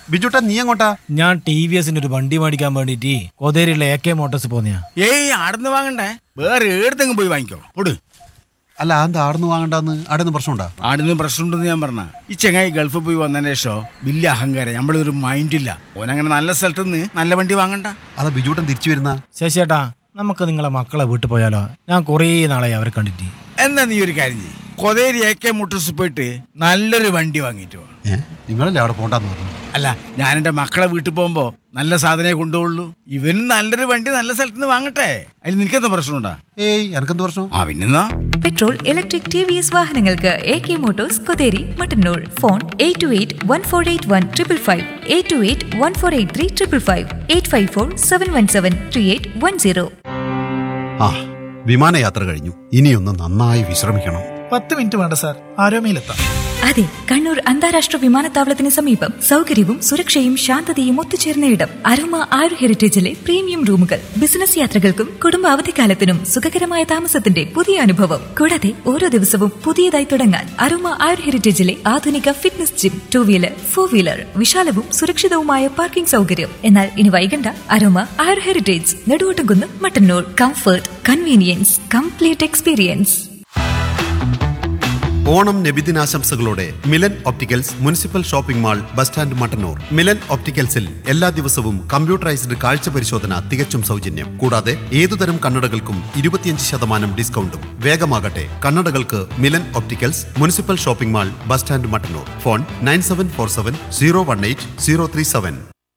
ബിജുട്ടാ നീ എങ്ങോട്ടാ ഞാൻ ടി വി എസിന്റെ ഒരു വണ്ടി മേടിക്കാൻ വേണ്ടിട്ട് കോതേരിയിലെ എ കെ മോട്ടോഴ്സ് പോന്നെയാ ഏയ് ആടുന്ന് വാങ്ങണ്ടേ വേറെ ഏടത്തെങ്കിലും പോയി വാങ്ങിക്കോ പൊട് അല്ല എന്താ ആടുന്ന് വാങ്ങണ്ടെന്ന് ആടുന്ന് പ്രശ്നമുണ്ടാ ആടുന്ന് പ്രശ്നമുണ്ടെന്ന് ഞാൻ പറഞ്ഞ ഈ ചെങ്ങായി ഗൾഫിൽ പോയി വന്നതിന് ശേഷം വലിയ അഹങ്കാരം നമ്മളൊരു മൈൻഡില്ല ഓനങ്ങനെ നല്ല സ്ഥലത്ത് നിന്ന് നല്ല വണ്ടി വാങ്ങണ്ട അതാ ബിജുട്ടൻ തിരിച്ചു വരുന്ന ശശിയേട്ടാ നമുക്ക് നിങ്ങളെ മക്കളെ വീട്ടിൽ പോയാലോ ഞാൻ കുറേ നാളായി അവരെ കണ്ടിട്ട് എന്നാ നീ ഒരു കാര്യം ചെയ്യ് കൊതേരി എ കെ മോട്ടോഴ്സ് പോയിട്ട് നല്ലൊരു വണ്ടി വാങ്ങിയിട്ട് വാ ഏ നിങ്ങളല്ലേ അവിടെ പോണ്ടെന്ന് പറഞ്ഞു അല്ല ഞാൻ എൻ്റെ മക്കളെ വീട്ടിൽ പോകുമ്പോൾ നല്ല സാധനമേ കൊണ്ടുപോകുള്ളൂ ഇവനും നല്ലൊരു വണ്ടി നല്ല സ്ഥലത്ത് നിന്ന് വാങ്ങട്ടെ അതിൽ നിനക്കെന്താ പ്രശ്നമുണ്ടാ ഏയ് എനക്കെന്ത് പ്രശ്നം ആ പിന്നെന്നാ petrol electric T V S വാഹനങ്ങൾക്ക് A K motors Kotheri Mattannur phone eight two eight one four eight one triple five eight two eight one four eight three triple five eight five four seven one seven three eight one zero ആ വിമാനയാത്ര കഴിഞ്ഞു ഇനിയൊന്ന് നന്നായി വിശ്രമിക്കണം പത്ത് minute വേണ്ട sir ആരോമയിലെത്താം അതെ കണ്ണൂർ അന്താരാഷ്ട്ര വിമാനത്താവളത്തിന് സമീപം സൗകര്യവും സുരക്ഷയും ശാന്തതയും ഒത്തുചേർന്ന ഇടം അരോമ ആയുർ ഹെറിറ്റേജിലെ പ്രീമിയം റൂമുകൾ ബിസിനസ് യാത്രകൾക്കും കുടുംബ അവധിക്കാലത്തിനും സുഖകരമായ താമസത്തിന്റെ പുതിയ അനുഭവം കൂടാതെ ഓരോ ദിവസവും പുതിയതായി തുടങ്ങാൻ അരോമ ആയുർ ഹെറിറ്റേജിലെ ആധുനിക fitness gym two wheeler four wheeler വിശാലവും സുരക്ഷിതവുമായ പാർക്കിംഗ് സൗകര്യം എന്നാൽ ഇനി വൈകണ്ട Aroma Ayur heritage Neduvottumkunnu Mattannur comfort convenience complete experience Onam നബിദിനാശംസകളോടെ Milan opticals municipal shopping mall bus stand Mattannur Milan ഒപ്റ്റിക്കൽസിൽ എല്ലാ ദിവസവും കമ്പ്യൂട്ടറൈസ്ഡ് കാഴ്ച പരിശോധന തികച്ചും സൗജന്യം കൂടാതെ ഏതുതരം കണ്ണടകൾക്കും ഇരുപത്തിയഞ്ച് ശതമാനം ഡിസ്കൗണ്ടും വേഗമാകട്ടെ കണ്ണടകൾക്ക് Milan opticals municipal shopping mall bus stand Mattannur phone nine seven four seven zero one eight zero three seven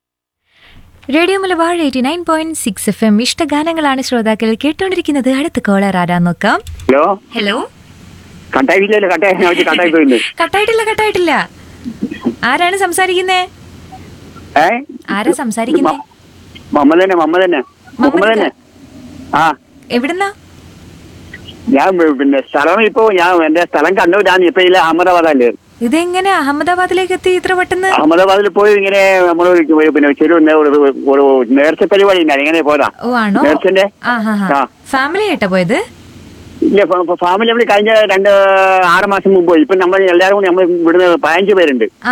radio Malabar eighty nine point six F M ഇഷ്ടഗാനങ്ങളാണ് ശ്രോതാക്കൾ കേട്ടോണ്ടിരിക്കുന്നത് അടുത്ത കോളർ ആരാ നോക്കാം ഹലോ ഹലോ കട്ടായില്ലല്ലോ കട്ടായി ഞാൻ വിളിച്ച് കട്ടായി പോയില്ലേ കട്ടായിട്ടില്ല കട്ടായിട്ടില്ല ആരാണ് സംസാരിക്കുന്നേ ഏ ആരാ സംസാരിക്കുന്നേ മമ്മ തന്നെ മമ്മ തന്നെ മുഹമ്മദ് തന്നെ ആ എവിടുന്നാ ഞാൻ പി- പിന്നെ സ്ഥലം ഇപ്പോ ഞാൻ എന്റെ സ്ഥലം കണ്ണൂരാണ് ഇപ്പൊ ഇല്ല അഹമ്മദാബാദല്ലേ ഇതെങ്ങനെ അഹമ്മദാബാദിലേക്ക് എത്തി ഇത്ര പെട്ടെന്ന് അഹമ്മദാബാദിൽ പോയി ഇങ്ങനെ നമ്മൾ പിന്നെ ചെറു ഒരു ഒരു നേർച്ച പരിപാടി ഉണ്ടായി ഇങ്ങനെ പോരാ ഓ ആണോ നേർച്ചന്റെ ആ ഹാ ഹാ ആ. ഫാമിലി ആയിട്ടാ പോയത് ഇല്ല ഫാമിലി നമ്മൾ കഴിഞ്ഞ രണ്ട് ആറ് മാസം മുമ്പ് പോയി ഇപ്പൊ നമ്മൾ എല്ലാവരും കൂടി നമ്മൾ ഇവിടുന്ന് പതിനഞ്ച് പേരുണ്ട് ആ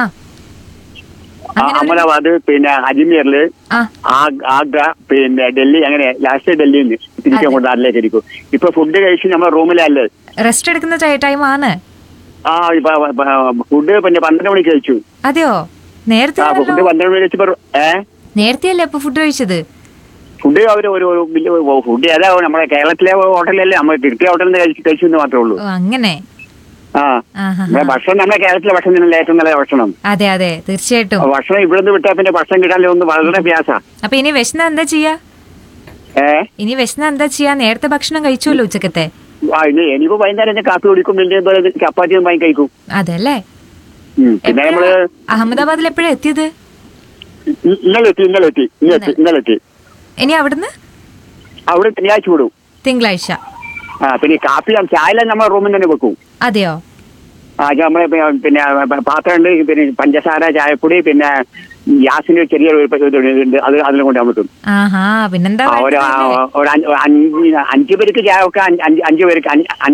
ആ, അങ്ങനെ അഹമ്മദാബാദ് പിന്നെ അജ്മീറില് ആ ആ- ആഗ്ര പിന്നെ ഡൽഹി അങ്ങനെ ലാസ്റ്റ് ഡൽഹിയിൽ നിന്ന് തിരിച്ചു അങ്ങോട്ട് നാട്ടിലേക്ക് ഇരിക്കും ഇപ്പൊ ഫുഡ് കഴിച്ച് നമ്മുടെ റൂമിലല്ലേ റെസ്റ്റ് എടുക്കുന്ന ടൈം ആണ് ആ ഇപ്പൊ ഫുഡ് പിന്നെ പന്ത്രണ്ട് മണിക്ക് കഴിച്ചു അതെയോ നേരത്തെ ആ ഫുഡ് ആണല്ലോ. പന്ത്രണ്ട് മണിക്ക് കഴിച്ചപ്പോ ഏ നേരത്തെയല്ലേ അപ്പൊ ഫുഡ് കഴിച്ചത് ഫുഡ് അവര് ഒരു ഒരു വലിയ ഫുഡ് ഏതാ നമ്മുടെ കേരളത്തിലെ ഹോട്ടലല്ലേ നമ്മൾ തിരുത്തി ഹോട്ടലിൽ നിന്ന് കഴിച്ചു കഴിച്ചു എന്ന് മാത്രമേ ഉള്ളൂ ഓ അങ്ങനെ ആ ആ ഹാ നമ്മുടെ ഭക്ഷണം നമ്മുടെ കേരളത്തിലെ ഭക്ഷണം തന്നെയല്ലേ ഏറ്റവും നല്ല ഭക്ഷണം അതെ അതെ തീർച്ചയായിട്ടും അപ്പൊ ഭക്ഷണം ഇവിടുന്ന് വിട്ടാൽ പിന്നെ ഭക്ഷണം കിട്ടാൻ ഒന്ന് വളരെ പ്രയാസ അപ്പൊ ഇനി വിശന്ന എന്താ ചെയ്യാ ഏ ഇനി വിശന്ന എന്താ ചെയ്യാ നേരത്തെ ഭക്ഷണം കഴിച്ചുല്ലോ ഉച്ചക്കത്തെ ആ ഇനി ഇനിയിപ്പോ വൈകുന്നേരം ഞാൻ കാപ്പി കുടിക്കും വലിയ ചപ്പാത്തി വാങ്ങി കഴിക്കും അതല്ലേ ഉം. പിന്നെ എപ്പോഴാ നമ്മള് അഹമ്മദാബാദിൽ എപ്പോഴാ എത്തിയത് ഇ- ഇന്നലെ എത്തി ഇന്നലെ എത്തി ഇന്നലെ എത്തി ഇന്നലെ എത്തി ഇനി അവിടുന്ന് അവിടെ തിങ്കളാഴ്ച വിടും തിങ്കളാഴ്ച ആ പിന്നെ കാപ്പി ചായ നമ്മുടെ റൂമിൽ തന്നെ വെക്കും അതെയോ ആ ഇത് നമ്മളെ പി- പിന്നെ പാത്രമുണ്ട് പിന്നെ പഞ്ചസാര ചായപ്പൊടി പിന്നെ ഗ്യാസിന് ചെറിയൊരു ഇതുണ്ട് അത് അതിലും കൊണ്ട് വെക്കും ആഹാ പിന്നെന്താ ആ, ഒരു ആ, വേണ്ടത്? ഒരു അഞ്ച് അഞ്ച് അഞ്ച് പേർക്ക് ചായ വെക്കാൻ അഞ്ച് അഞ്ച് പേർക്ക് അഞ്ച്